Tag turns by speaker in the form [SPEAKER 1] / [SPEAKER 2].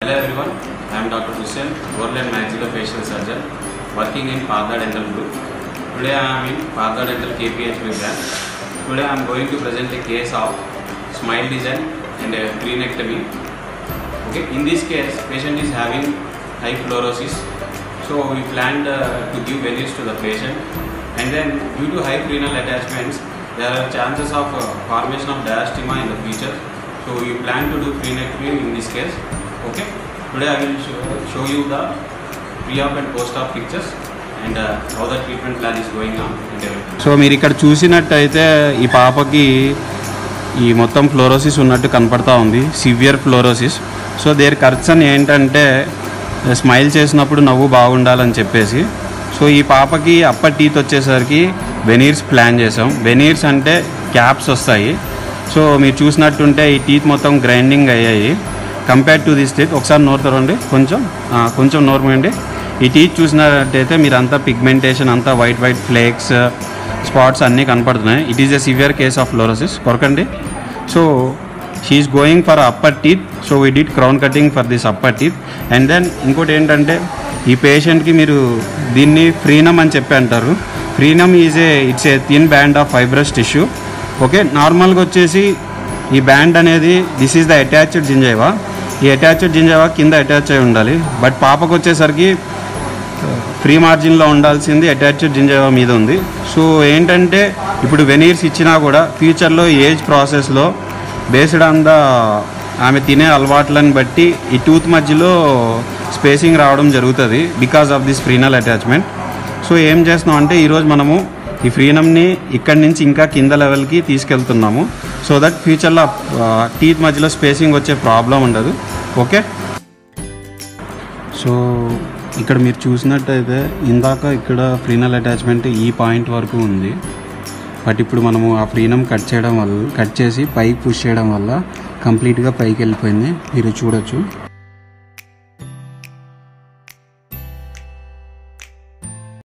[SPEAKER 1] Hello everyone, I am Dr. Hussain, oral and maxillofacial surgeon working in Partha Dental Group. Today I am in Partha Dental KPH branch. Today I am going to present a case of smile design and a crenectomy. Okay, in this case, patient is having high fluorosis, so we planned uh, to give veneers to the patient, and then due to high frenal attachments, there are chances of uh, formation of diastema in the future. So we plan to do crenectomy in this case. Okay, today I will show, show you the pre-op and post-op pictures and uh, how the treatment plan is going on and everything.
[SPEAKER 2] So మీరు ఇక్కడ చూసినట్టయితే ఈ పాపకి ఈ మొత్తం fluorosis ఉన్నట్టు కనపడతా ఉంది severe fluorosis so their concern ఏంటంటే స్మైల్ చేసినప్పుడు నవ్వు బాగుండాలని చెప్పేసి సో ఈ పాపకి అప్పర్ టీత్ వచ్చేసరికి వెనీర్స్ ప్లాన్ చేసాం వెనీర్స్ అంటే క్యాప్స్ వస్తాయి సో మీరు చూసినట్టుంటే ఈ టీత్ మొత్తం గ్రైండింగ్ అయ్యాయి కంపేర్ టు దిస్ టీత్ ఒకసారి నోరు తెరవండి కొంచెం ఆ, కొంచెం నోరు మూయండి ఈ టీత్ చూసినట్టయితే మీరు అంతా పిగ్మెంటేషన్ అంతా వైట్ వైట్ ఫ్లేక్స్ స్పాట్స్ అన్నీ కనపడుతున్నాయి it is a severe case of fluorosis కొరకండి so she is going for upper teeth so we did crown cutting for this upper teeth and then ఇంకోటి ఏంటంటే ఈ పేషెంట్కి మీరు దీన్ని ఫ్రీనమ్ అని చెప్పి అంటారు frenum is a it's a thin band of fibrous tissue okay నార్మల్గా వచ్చేసి ఈ బ్యాండ్ అనేది this is the attached gingiva ఈ అటాచ్డ్ జింజైవా కింద అటాచ్ అయి ఉండాలి బట్ పాపకు వచ్చేసరికి ఫ్రీ మార్జిన్లో ఉండాల్సింది అటాచ్డ్ జింజైవా మీద ఉంది సో ఏంటంటే ఇప్పుడు వెనీర్స్ ఇచ్చినా కూడా ఫ్యూచర్లో ఏజ్ ప్రాసెస్లో బేస్డ్ ఆన్ ద ఆమె తినే అలవాట్లను బట్టి ఈ టూత్ మధ్యలో స్పేసింగ్ రావడం జరుగుతుంది because of this frenal attachment so ఏం చేస్తున్నాం అంటే ఈరోజు మనము ఈ ఫ్రీనమ్ని ఇక్కడి నుంచి ఇంకా కింద లెవెల్కి తీసుకెళ్తున్నాము సో దట్ ఫ్యూచర్లో టీత్ మధ్యలో స్పేసింగ్ వచ్చే ప్రాబ్లం ఉండదు ఓకే సో ఇక్కడ మీరు చూసినట్టయితే ఇందాక ఇక్కడ ఫ్రీనల్ అటాచ్మెంట్ ఈ పాయింట్ వరకు ఉంది బట్ ఇప్పుడు మనము ఆ ఫ్రీనమ్ కట్ చేయడం వల్ల కట్ చేసి పైకి పుష్ చేయడం వల్ల కంప్లీట్గా పైకి వెళ్ళిపోయింది మీరు చూడొచ్చు